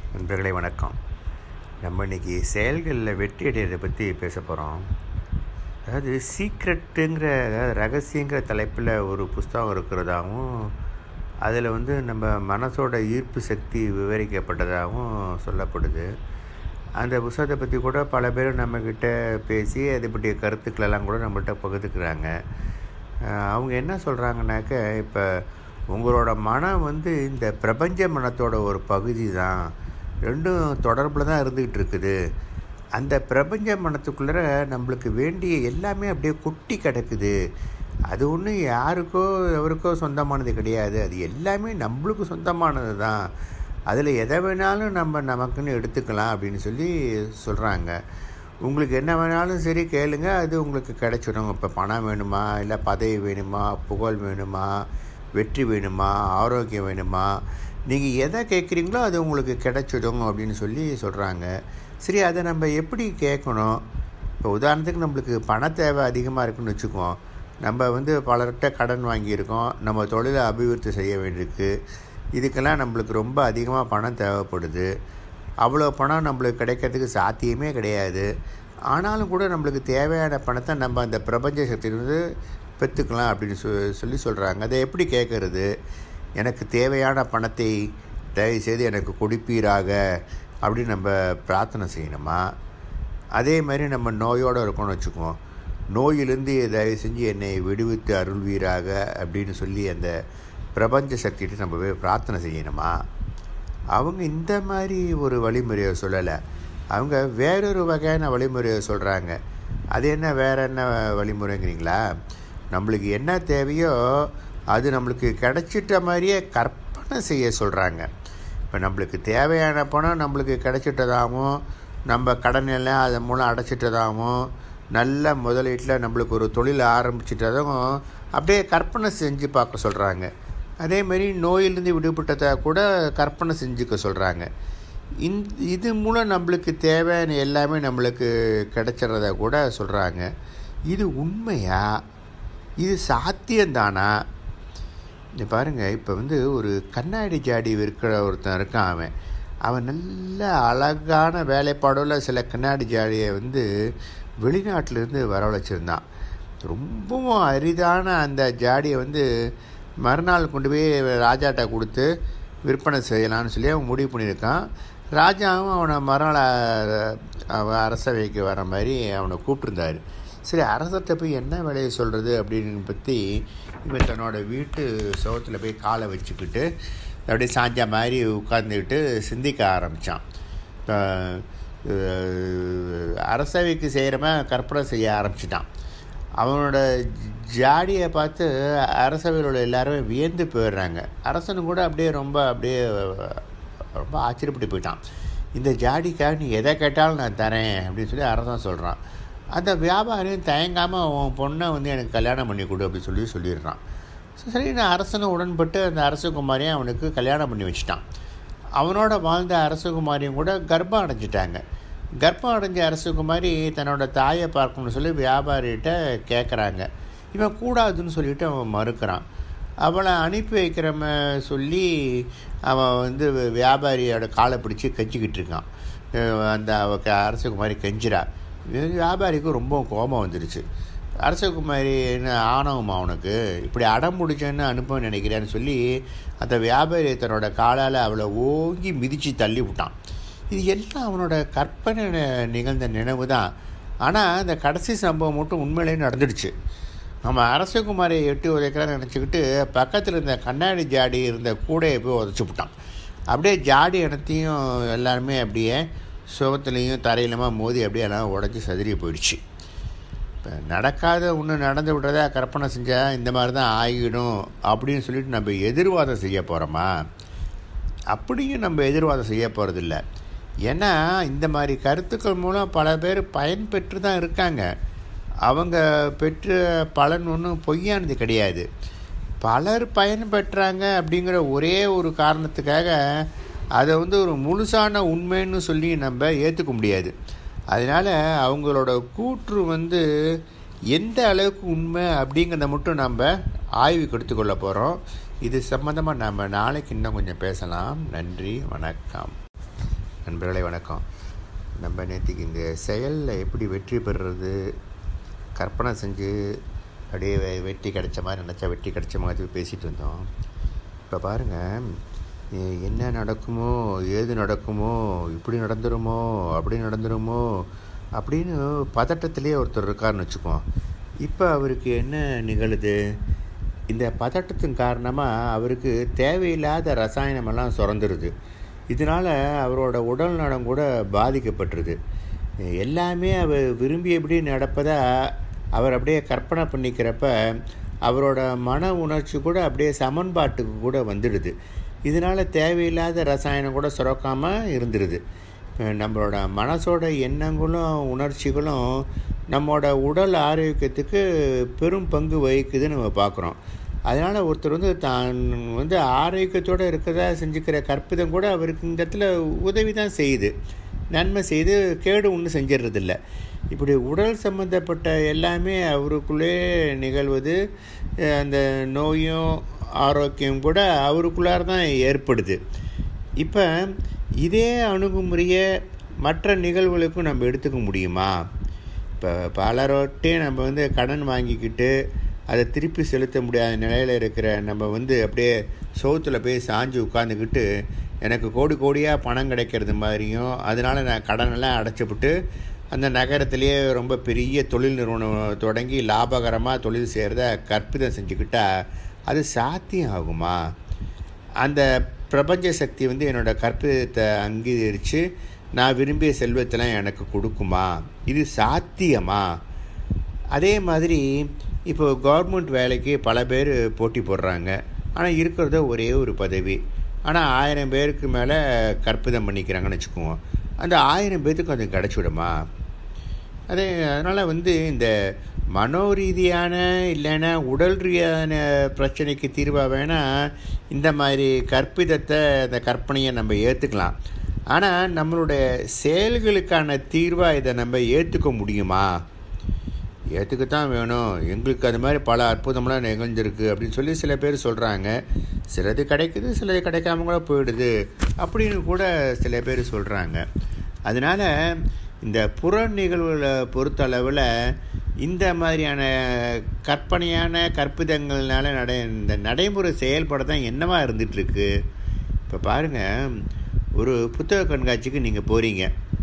நண்பர்களே வணக்கம் நம்ம இன்னைக்கு செயல்களில் வெற்றி அடையிறதை பற்றி பேச போகிறோம் அதாவது சீக்ரெட்டுங்கிற அதாவது ரகசியங்கிற தலைப்பில் ஒரு புஸ்தகம் இருக்கிறதாகவும் அதில் வந்து நம்ம மனசோட ஈர்ப்பு சக்தி விவரிக்கப்பட்டதாகவும் சொல்லப்படுது அந்த புஸ்தகத்தை பற்றி கூட பல பேர் நம்மக்கிட்ட பேசி அதை பற்றிய கருத்துக்களெல்லாம் கூட நம்மள்கிட்ட பகிர்ந்துக்கிறாங்க அஹ் அவங்க என்ன சொல்கிறாங்கனாக்க இப்போ உங்களோட மனம் வந்து இந்த பிரபஞ்ச மனத்தோட ஒரு பகுதி தான் ரெண்டும் தொடர்பில் தான் இருந்துக்கிட்டு இருக்குது அந்த பிரபஞ்ச மனத்துக்குள்ளே நம்மளுக்கு வேண்டிய எல்லாமே அப்படியே கொட்டி கிடக்குது அது ஒன்றும் யாருக்கோ எவருக்கோ சொந்தமானது கிடையாது அது எல்லாமே நம்மளுக்கு சொந்தமானது தான் அதில் எதை வேணாலும் நம்ம நமக்குன்னு எடுத்துக்கலாம் அப்படின்னு சொல்லி சொல்கிறாங்க உங்களுக்கு என்ன வேணாலும் சரி கேளுங்க அது உங்களுக்கு கிடைச்சிடும் இப்போ பணம் வேணுமா இல்லை பதவி வேணுமா புகழ் வேணுமா வெற்றி வேணுமா ஆரோக்கியம் வேணுமா நீங்கள் எதை கேட்குறீங்களோ அது உங்களுக்கு கிடைச்சிடும் அப்படின்னு சொல்லி சொல்கிறாங்க சரி அதை நம்ம எப்படி கேட்கணும் இப்போ உதாரணத்துக்கு நம்மளுக்கு பண தேவை அதிகமாக இருக்குன்னு வச்சுக்குவோம் நம்ம வந்து பலர்கிட்ட கடன் வாங்கியிருக்கோம் நம்ம தொழிலை அபிவிருத்தி செய்ய வேண்டியிருக்கு இதுக்கெல்லாம் நம்மளுக்கு ரொம்ப அதிகமாக பணம் தேவைப்படுது அவ்வளோ பணம் நம்மளுக்கு கிடைக்கிறதுக்கு சாத்தியமே கிடையாது ஆனாலும் கூட நம்மளுக்கு தேவையான பணத்தை நம்ம அந்த பிரபஞ்ச சக்தியிலிருந்து பெற்றுக்கலாம் அப்படின்னு சொ சொல்லி சொல்கிறாங்க அதை எப்படி கேட்குறது எனக்கு தேவையான பணத்தை தயவுசெய்து எனக்கு கொடுப்பீராக அப்படின்னு நம்ம பிரார்த்தனை செய்யணுமா அதே மாதிரி நம்ம நோயோடு இருக்கோம்னு வச்சுக்குவோம் நோயிலிருந்து தயவு செஞ்சு என்னை விடுவித்து அருள்வீராக அப்படின்னு சொல்லி அந்த பிரபஞ்ச சக்திகிட்ட நம்ம போய் பிரார்த்தனை செய்யணுமா அவங்க இந்த மாதிரி ஒரு வழிமுறையை சொல்லலை அவங்க வேறொரு வகையான வழிமுறையை சொல்கிறாங்க அது என்ன வேறு என்ன வழிமுறைங்கிறீங்களா நம்மளுக்கு என்ன தேவையோ அது நம்மளுக்கு கிடைச்சிட்ட மாதிரியே கற்பனை செய்ய சொல்கிறாங்க இப்போ நம்மளுக்கு தேவையான பணம் நம்மளுக்கு கிடைச்சிட்டதாகவும் நம்ம கடன் எல்லாம் அதன் மூலம் அடைச்சிட்டதாகவும் நல்ல முதலீட்டில் நம்மளுக்கு ஒரு தொழில் ஆரம்பிச்சிட்டதும் அப்படியே கற்பனை செஞ்சு பார்க்க சொல்கிறாங்க அதே மாதிரி நோயிலிருந்து விடுபட்டதை கூட கற்பனை செஞ்சுக்க சொல்கிறாங்க இந் இது மூலம் நம்மளுக்கு தேவையான எல்லாமே நம்மளுக்கு கிடைச்சிட்றத கூட சொல்கிறாங்க இது உண்மையா இது சாத்தியம்தானா இங்க பாருங்கள் இப்போ வந்து ஒரு கண்ணாடி ஜாடி விற்கிற ஒருத்தன் இருக்கான் அவன் அவன் நல்ல அழகான வேலைப்பாடோட சில கண்ணாடி ஜாடியை வந்து வெளிநாட்டிலேருந்து வரவழைச்சிருந்தான் ரொம்பவும் அரிதான அந்த ஜாடியை வந்து மறுநாள் கொண்டு போய் ராஜாட்ட கொடுத்து விற்பனை செய்யலாம்னு சொல்லி அவன் முடிவு பண்ணியிருக்கான் ராஜாவும் அவனை மறுநாள் அவன் அரசவைக்கு வர மாதிரி அவனை கூப்பிட்டுருந்தார் சரி அரசர்கிட்ட போய் என்ன வேலையை சொல்கிறது அப்படின்னு பற்றி இவன் தன்னோட வீட்டு சுவத்தில் போய் காலை வச்சுக்கிட்டு அப்படியே சாஞ்ச மாதிரி உட்காந்துக்கிட்டு சிந்திக்க ஆரம்பித்தான் இப்போ அரசவைக்கு செய்கிறவன் கற்பனை செய்ய ஆரம்பிச்சிட்டான் அவனோட ஜாடியை பார்த்து அரசவையில் உள்ள எல்லாருமே வியந்து போயிடுறாங்க அரசனு கூட அப்படியே ரொம்ப அப்படியே ரொம்ப ஆச்சரியப்பட்டு போயிட்டான் இந்த ஜாடிக்காக நீ எதை கேட்டாலும் நான் தரேன் அப்படின்னு சொல்லி அரசன் சொல்கிறான் அந்த வியாபாரியும் தயங்காமல் உன் பொண்ணை வந்து எனக்கு கல்யாணம் பண்ணி கொடு அப்படின்னு சொல்லி சொல்லிடுறான் சரி நான் அரசனை உடன்பட்டு அந்த அரசகுமாரியை அவனுக்கு கல்யாணம் பண்ணி வச்சிட்டான் அவனோட வாழ்ந்த அரசகுமாரியும் கூட கர்ப்பம் அடைஞ்சிட்டாங்க கர்ப்பம் அடைஞ்ச அரசகுமாரி தன்னோட தாயை பார்க்கணும்னு சொல்லி வியாபாரிகிட்ட கேட்குறாங்க இவன் கூடாதுன்னு சொல்லிட்டு அவன் மறுக்கிறான் அவளை அனுப்பி வைக்கிறம சொல்லி அவன் வந்து வியாபாரியோட காலை பிடிச்சி கஞ்சிக்கிட்டு இருக்கான் அந்த அவ அரசகுமாரி கெஞ்சிரா வியாபாரிக்கு ரொம்ப கோபம் வந்துடுச்சு அரசகுமாரி என்ன ஆணவமா அவனுக்கு இப்படி அடம் முடிச்சேன்னு அனுப்ப நினைக்கிறேன்னு சொல்லி அந்த வியாபாரி தன்னோட காலால் அவளை ஓங்கி மிதித்து தள்ளி விட்டான் இது எல்லாம் அவனோட கற்பனை நிகழ்ந்த நினைவு தான் ஆனால் அந்த கடைசி சம்பவம் மட்டும் உண்மையிலேயே நடந்துடுச்சு நம்ம அரசகுமாரியை எட்டி உதைக்கிறான்னு நினச்சிக்கிட்டு பக்கத்தில் இருந்த கண்ணாடி ஜாடி இருந்த கூடையை போய் உதச்சி விட்டான் அப்படியே ஜாடி இடத்தையும் எல்லாருமே அப்படியே சுகத்துலேயும் தரையிலுமா மோதி அப்படியே எல்லாம் உடஞ்சி சதுரி போயிடுச்சு இப்போ நடக்காத ஒன்று நடந்து விடுறதா கற்பனை செஞ்சால் இந்த மாதிரி தான் ஆகிடும் அப்படின்னு சொல்லிட்டு நம்ம எதிர்வாதம் செய்ய போகிறோமா அப்படியும் நம்ம எதிர்வாதம் செய்ய போகிறதில்ல ஏன்னா இந்த மாதிரி கருத்துக்கள் மூலம் பல பேர் பயன்பெற்று தான் இருக்காங்க அவங்க பெற்ற பலன் ஒன்றும் பொய்யானது கிடையாது பலர் பயன் பெற்றாங்க அப்படிங்கிற ஒரே ஒரு காரணத்துக்காக அதை வந்து ஒரு முழுசான உண்மைன்னு சொல்லி நம்ம ஏற்றுக்க முடியாது அதனால் அவங்களோட கூற்று வந்து எந்த அளவுக்கு உண்மை அப்படிங்கிறத மட்டும் நம்ம ஆய்வுக்கு எடுத்துக்கொள்ள போகிறோம் இது சம்மந்தமாக நம்ம நாளைக்கு இன்னும் கொஞ்சம் பேசலாம் நன்றி வணக்கம் நண்பர்களே வணக்கம் நம்ம நேற்றுக்கு இந்த செயலில் எப்படி வெற்றி பெறுறது கற்பனை செஞ்சு அப்படியே வெ- வெற்றி கிடைச்ச மாதிரி நினச்சா வெற்றி கிடைச்ச மாதிரி பேசிகிட்டு இருந்தோம் இப்போ பாருங்கள் என்ன நடக்குமோ ஏது நடக்குமோ இப்படி நடந்துருமோ அப்படி நடந்துருமோ அப்படின்னு பதட்டத்திலே ஒருத்தர் இருக்காருன்னு வச்சுக்குவோம் இப்போ அவருக்கு என்ன நிகழுது இந்த பதட்டத்தின் காரணமாக அவருக்கு தேவையில்லாத ரசாயனமெல்லாம் சுரந்துருது இதனால் அவரோட உடல் நலம் கூட பாதிக்கப்பட்டுருது எல்லாமே அவர் விரும்பியபடி நடப்பதா அவர் அப்படியே கற்பனை பண்ணிக்கிறப்ப அவரோட மன உணர்ச்சி கூட அப்படியே சமன்பாட்டுக்கு கூட வந்துடுது இதனால் தேவையில்லாத ரசாயனம் கூட சுரக்காமல் இருந்துடுது அஹ் நம்மளோட மனசோட எண்ணங்களும் உணர்ச்சிகளும் நம்மளோட உடல் ஆரோக்கியத்துக்கு பெரும் பங்கு வகிக்குதுன்னு நம்ம பார்க்குறோம் அதனால் ஒருத்தர் வந்து தான் வந்து ஆரோக்கியத்தோடு இருக்கிறதா செஞ்சுக்கிற கற்பிதம் கூட அவருக்கு இந்த இடத்துல உதவி தான் செய்யுது நன்மை செய்து கேடு ஒன்றும் செஞ்சிடுறதில்ல இப்படி உடல் சம்மந்தப்பட்ட எல்லாமே அவருக்குள்ளே நிகழ்வது அஹ் அந்த நோயும் ஆரோக்கியம் கூட அவருக்குள்ளார தான் ஏற்படுது இப்போ இதே அணுகுமுறையை மற்ற நிகழ்வுகளுக்கும் நம்ம எடுத்துக்க முடியுமா இப்போ பலரோட்டே நம்ம வந்து கடன் வாங்கிக்கிட்டு அதை திருப்பி செலுத்த முடியாத நிலையில் இருக்கிற நம்ம வந்து அப்படியே சோத்தில் போய் சாஞ்சு உட்காந்துக்கிட்டு எனக்கு கோடி கோடியாக பணம் கிடைக்கிறது மாதிரியும் அதனால் நான் கடனெல்லாம் அடைச்சிவிட்டு அந்த நகரத்திலேயே ரொம்ப பெரிய தொழில் நிறுவனம் தொடங்கி லாபகரமாக தொழில் செய்கிறத கற்பிதம் செஞ்சுக்கிட்டா அது சாத்தியம் ஆகுமா அந்த பிரபஞ்ச சக்தி வந்து என்னோட கற்பிதத்தை அங்கீகரித்து நான் விரும்பிய செல்வத்தெல்லாம் எனக்கு கொடுக்குமா இது சாத்தியமா அதே மாதிரி இப்போ கவர்மெண்ட் வேலைக்கு பல பேர் போட்டி போடுறாங்க ஆனால் இருக்கிறத ஒரே ஒரு பதவி ஆனால் ஆயிரம் பேருக்கு மேலே கற்பிதம் பண்ணிக்கிறாங்கன்னு வச்சுக்குவோம் அந்த ஆயிரம் பேர்த்துக்கு அது கிடச்சிவிடுமா அதே அதனால் வந்து இந்த மனோரீதியான இல்லைன்னா உடல் ரீதியான பிரச்சனைக்கு தீர்வாக வேணால் இந்த மாதிரி கற்பிதத்தை இந்த கற்பனையை நம்ம ஏற்றுக்கலாம் ஆனால் நம்மளுடைய செயல்களுக்கான தீர்வாக இதை நம்ம ஏற்றுக்க முடியுமா ஏற்றுக்கத்தான் வேணும் எங்களுக்கு அது மாதிரி பல அற்புதம்லாம் நிகழ்ந்திருக்கு அப்படின்னு சொல்லி சில பேர் சொல்கிறாங்க சிலது கிடைக்குது சிலது கிடைக்காம கூட போயிடுது அப்படின்னு கூட சில பேர் சொல்கிறாங்க அதனால் இந்த புற நிகழ்வுகளை பொறுத்தளவில் இந்த மாதிரியான கற்பனையான கற்பிதங்கள்னால நட இந்த நடைமுறை செயல்பட தான் என்னவா இருந்துகிட்ருக்கு இப்போ பாருங்கள் ஒரு புத்தக கண்காட்சிக்கு நீங்கள் போகிறீங்க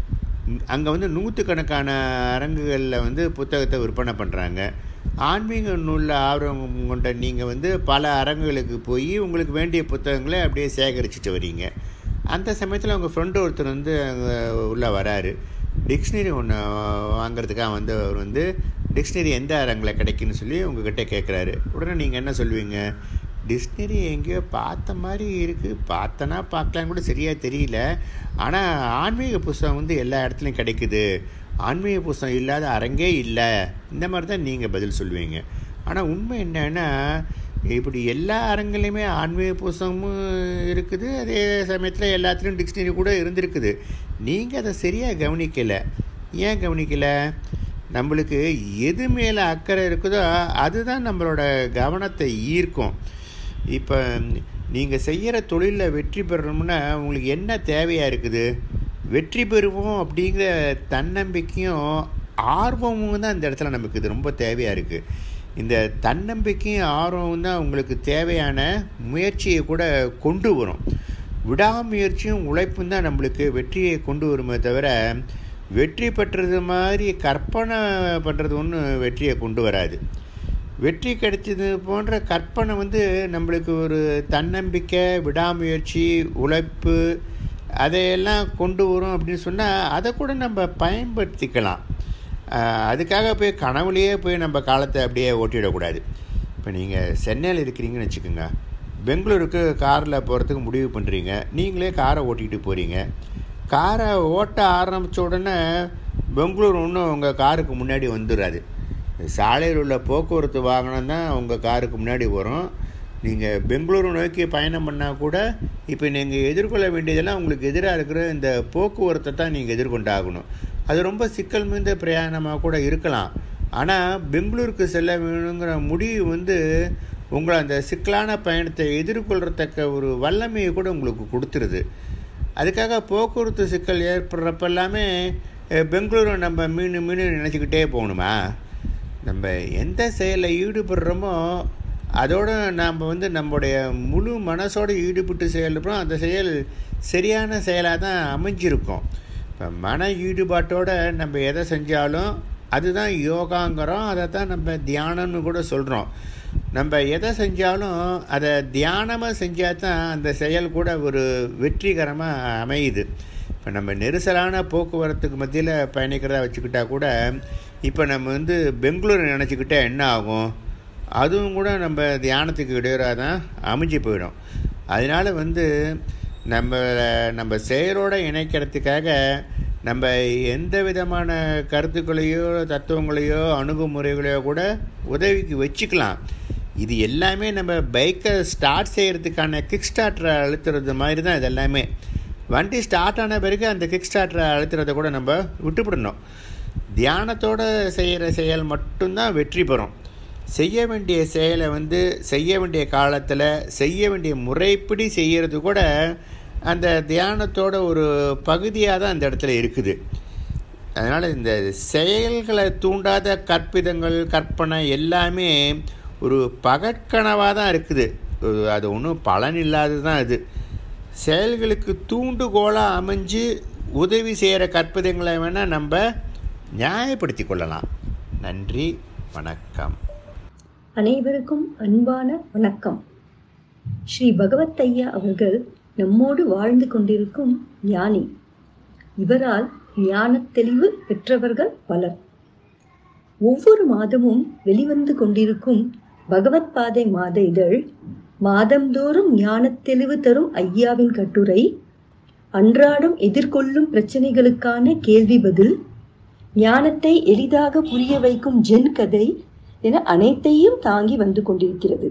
அங்கே வந்து நூற்றுக்கணக்கான அரங்குகளில் வந்து புத்தகத்தை விற்பனை பண்ணுறாங்க ஆன்மீக நூலில் ஆர்வம் கொண்ட நீங்கள் வந்து பல அரங்குகளுக்கு போய் உங்களுக்கு வேண்டிய புத்தகங்களை அப்படியே சேகரிச்சுட்டு வரீங்க அந்த சமயத்தில் உங்கள் ஃப்ரெண்டு ஒருத்தர் வந்து அங்கே உள்ளே வராரு டிக்ஷனரி ஒன்று வாங்குறதுக்காக வந்து அவர் வந்து டிக்ஷனரி எந்த அரங்கில் கிடைக்குன்னு சொல்லி உங்ககிட்ட கேட்குறாரு உடனே நீங்கள் என்ன சொல்லுவீங்க டிக்ஷனரி எங்கேயோ பார்த்த மாதிரி இருக்குது பார்த்தனா பார்க்கலாம் கூட சரியாக தெரியல ஆனால் ஆன்மீக புஸ்தகம் வந்து எல்லா இடத்துலையும் கிடைக்குது ஆன்மீக புஸ்தகம் இல்லாத அரங்கே இல்லை இந்த மாதிரி தான் நீங்கள் பதில் சொல்லுவீங்க ஆனால் உண்மை என்னன்னா இப்படி எல்லா அரங்குலையுமே ஆன்மீக புஸ்தகமும் இருக்குது அதே சமயத்தில் எல்லாத்துலேயும் டிக்ஷனரி கூட இருந்திருக்குது நீங்கள் அதை சரியாக கவனிக்கலை ஏன் கவனிக்கலை நம்மளுக்கு எது மேலே அக்கறை இருக்குதோ அதுதான் நம்மளோட கவனத்தை ஈர்க்கும் இப்போ நீங்கள் செய்கிற தொழிலில் வெற்றி பெறணும்னா உங்களுக்கு என்ன தேவையாக இருக்குது வெற்றி பெறுவோம் அப்படிங்கிற தன்னம்பிக்கையும் ஆர்வமும் தான் இந்த இடத்துல நமக்கு இது ரொம்ப தேவையாக இருக்குது இந்த தன்னம்பிக்கையும் ஆர்வமும் தான் உங்களுக்கு தேவையான முயற்சியை கூட கொண்டு வரும் விடாமுயற்சியும் உழைப்பும் தான் நம்மளுக்கு வெற்றியை கொண்டு வருமே தவிர வெற்றி பெற்றது மாதிரி கற்பனை பண்ணுறது ஒன்றும் வெற்றியை கொண்டு வராது வெற்றி கிடைச்சது போன்ற கற்பனை வந்து நம்மளுக்கு ஒரு தன்னம்பிக்கை விடாமுயற்சி உழைப்பு அதையெல்லாம் கொண்டு வரும் அப்படின்னு சொன்னால் அதை கூட நம்ம பயன்படுத்திக்கலாம் ஆஹ் அதுக்காக போய் கனவுலேயே போய் நம்ம காலத்தை அப்படியே ஓட்டிடக்கூடாது இப்போ நீங்கள் சென்னையில் இருக்கிறீங்கன்னு வச்சுக்கோங்க பெங்களூருக்கு காரில் போகிறதுக்கு முடிவு பண்ணுறீங்க நீங்களே காரை ஓட்டிகிட்டு போகிறீங்க காரை ஓட்ட ஆரம்பித்த உடனே பெங்களூர் ஒன்றும் உங்கள் காருக்கு முன்னாடி வந்துடாது சாலையில் உள்ள போக்குவரத்து வாகனம் தான் உங்கள் காருக்கு முன்னாடி வரும் நீங்கள் பெங்களூரு நோக்கி பயணம் பண்ணால் கூட இப்போ நீங்கள் எதிர்கொள்ள வேண்டியதெல்லாம் உங்களுக்கு எதிராக இருக்கிற இந்த போக்குவரத்தை தான் நீங்கள் எதிர்கொண்டாகணும் அது ரொம்ப சிக்கல் மிகுந்த பிரயாணமாக கூட இருக்கலாம் ஆனால் பெங்களூருக்கு செல்ல வேணுங்கிற முடிவு வந்து உங்களை அந்த சிக்கலான பயணத்தை எதிர்கொள்கிறத்தக்க ஒரு வல்லமையை கூட உங்களுக்கு கொடுத்துருது அதுக்காக போக்குவரத்து சிக்கல் ஏற்படுறப்ப எல்லாமே அஹ், பெங்களூரை நம்ம மீன் மீன் நினச்சிக்கிட்டே போகணுமா நம்ம எந்த செயலில் ஈடுபடுறோமோ அதோட நாம் வந்து நம்முடைய முழு மனசோடு ஈடுபட்டு செயல்படுறோம் அந்த செயல் சரியான செயலாக தான் அமைஞ்சிருக்கும் இப்போ மன ஈடுபாட்டோட நம்ம எதை செஞ்சாலும் அதுதான் யோகாங்கிறோம் அதை தான் நம்ம தியானம்னு கூட சொல்கிறோம் நம்ம எதை செஞ்சாலும் அதை தியானமாக செஞ்சால் தான் அந்த செயல் கூட ஒரு வெற்றிகரமாக அமையுது இப்போ நம்ம நெரிசலான போக்குவரத்துக்கு மத்தியில் பயணிக்கிறதா வச்சுக்கிட்டா கூட இப்போ நம்ம வந்து பெங்களூர் நினச்சிக்கிட்டா என்ன ஆகும் அதுவும் கூட நம்ம தியானத்துக்கு இடையூறாக தான் அமைஞ்சு போயிடும் அதனால் வந்து நம்ம நம்ம செயலோட இணைக்கிறதுக்காக நம்ம எந்த விதமான கருத்துக்களையோ தத்துவங்களையோ அணுகுமுறைகளையோ கூட உதவிக்கு வச்சுக்கலாம் இது எல்லாமே நம்ம பைக்கை ஸ்டார்ட் செய்கிறதுக்கான கிக் ஸ்டார்டரை அழுத்துறது மாதிரி தான் இது எல்லாமே வண்டி ஸ்டார்ட் ஆன பிறகு அந்த கிக் ஸ்டார்டரை அழுத்துறதை கூட நம்ம விட்டுவிடணும் தியானத்தோடு செய்கிற செயல் மட்டும்தான் வெற்றி பெறும் செய்ய வேண்டிய செயலை வந்து செய்ய வேண்டிய காலத்தில் செய்ய வேண்டிய முறைப்படி செய்கிறது கூட அந்த தியானத்தோட ஒரு பகுதியாக தான் அந்த இடத்துல இருக்குது அதனால் இந்த செயல்களை தூண்டாத கற்பிதங்கள் கற்பனை எல்லாமே ஒரு பகற்கனவாக தான் இருக்குது ஒரு- அது ஒன்றும் பலன் இல்லாதது தான் இது செயல்களுக்கு தூண்டுகோலாக அமைஞ்சு உதவி செய்கிற கற்பிதங்களை வேணால் நம்ம நியாயப்படுத்தி கொள்ளலாம் நன்றி வணக்கம் அனைவருக்கும் அன்பான வணக்கம் ஸ்ரீ பகவத் ஐயா அவர்கள் நம்மோடு வாழ்ந்து கொண்டிருக்கும் ஞானி இவரால் ஞானத் தெளிவு பெற்றவர்கள் பலர் ஒவ்வொரு மாதமும் வெளிவந்து கொண்டிருக்கும் பகவத் பாதை மாத இதழ் மாதந்தோறும் ஞானத் தெளிவு தரும் ஐயாவின் கட்டுரை அன்றாடம் எதிர்கொள்ளும் பிரச்சனைகளுக்கான கேள்வி பதில் ஞானத்தை எளிதாக புரிய வைக்கும் ஜென் கதை என அனைத்தையும் தாங்கி வந்து கொண்டிருக்கிறது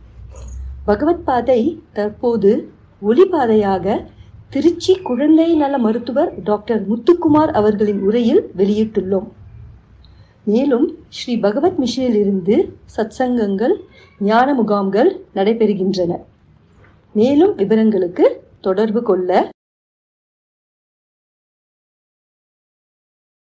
பகவத் பாதை தற்போது ஒளிபாதையாக திருச்சி குழந்தை நல மருத்துவர் டாக்டர் முத்துக்குமார் அவர்களின் உரையில் வெளியிட்டுள்ளோம் மேலும் ஸ்ரீ பகவத் மிஷனில் இருந்து சத்சங்கங்கள் ஞான முகாம்கள் நடைபெறுகின்றன மேலும் விவரங்களுக்கு தொடர்பு கொள்ள